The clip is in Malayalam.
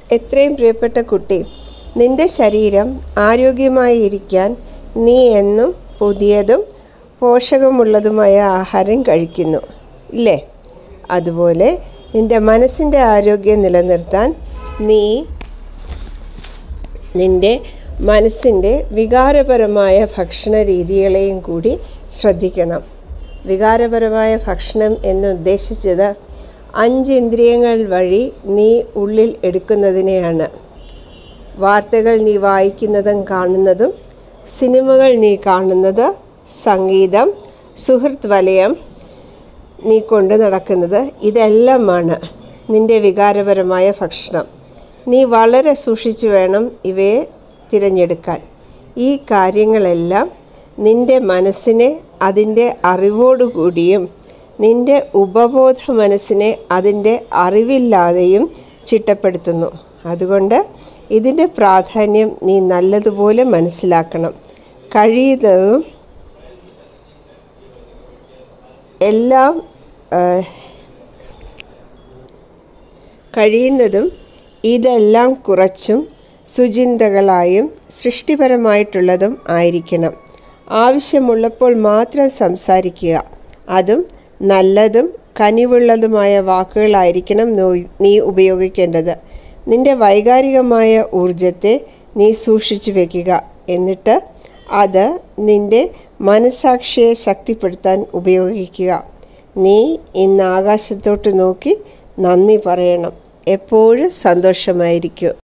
എത്രയും പ്രിയപ്പെട്ട കുട്ടി നിന്റെ ശരീരം ആരോഗ്യമായി ഇരിക്കാൻ നീ എന്നും പുതിയതും പോഷകമുള്ളതുമായ ആഹാരം കഴിക്കുന്നു ഇല്ലേ അതുപോലെ നിന്റെ മനസ്സിൻ്റെ ആരോഗ്യം നിലനിർത്താൻ നീ നിന്റെ മനസ്സിൻ്റെ വികാരപരമായ ഭക്ഷണ രീതികളെയും കൂടി ശ്രദ്ധിക്കണം വികാരപരമായ ഭക്ഷണം എന്ന് ഉദ്ദേശിച്ചത് അഞ്ച് ഇന്ദ്രിയങ്ങൾ വഴി നീ ഉള്ളിൽ എടുക്കുന്നതിനെയാണ് വാർത്തകൾ നീ വായിക്കുന്നതും കാണുന്നതും സിനിമകൾ നീ കാണുന്നത് സംഗീതം സുഹൃത്ത് വലയം നീ കൊണ്ട് നടക്കുന്നത് ഇതെല്ലാമാണ് നിന്റെ വികാരപരമായ ഭക്ഷണം നീ വളരെ സൂക്ഷിച്ചു വേണം ഇവയെ തിരഞ്ഞെടുക്കാൻ ഈ കാര്യങ്ങളെല്ലാം നിന്റെ മനസ്സിനെ അതിൻ്റെ അറിവോടുകൂടിയും നിന്റെ ഉപബോധ മനസ്സിനെ അതിൻ്റെ അറിവില്ലാതെയും ചിട്ടപ്പെടുത്തുന്നു അതുകൊണ്ട് ഇതിൻ്റെ പ്രാധാന്യം നീ നല്ലതുപോലെ മനസ്സിലാക്കണം കഴിയുന്നതും എല്ലാം ആ, കഴിയുന്നതും ഇതെല്ലാം കുറച്ചും സുചിന്തകളായും സൃഷ്ടിപരമായിട്ടുള്ളതും ആയിരിക്കണം ആവശ്യമുള്ളപ്പോൾ മാത്രം സംസാരിക്കുക അതും നല്ലതും കനിവുള്ളതുമായ വാക്കുകളായിരിക്കണം നോ- നീ ഉപയോഗിക്കേണ്ടത് നിന്റെ വൈകാരികമായ ഊർജത്തെ നീ സൂക്ഷിച്ചു വെക്കുക എന്നിട്ട് അത് നിന്റെ മനസാക്ഷിയെ ശക്തിപ്പെടുത്താൻ ഉപയോഗിക്കുക നീ ഇന്ന് ആകാശത്തോട്ട് നോക്കി നന്ദി പറയണം എപ്പോഴും സന്തോഷമായിരിക്കും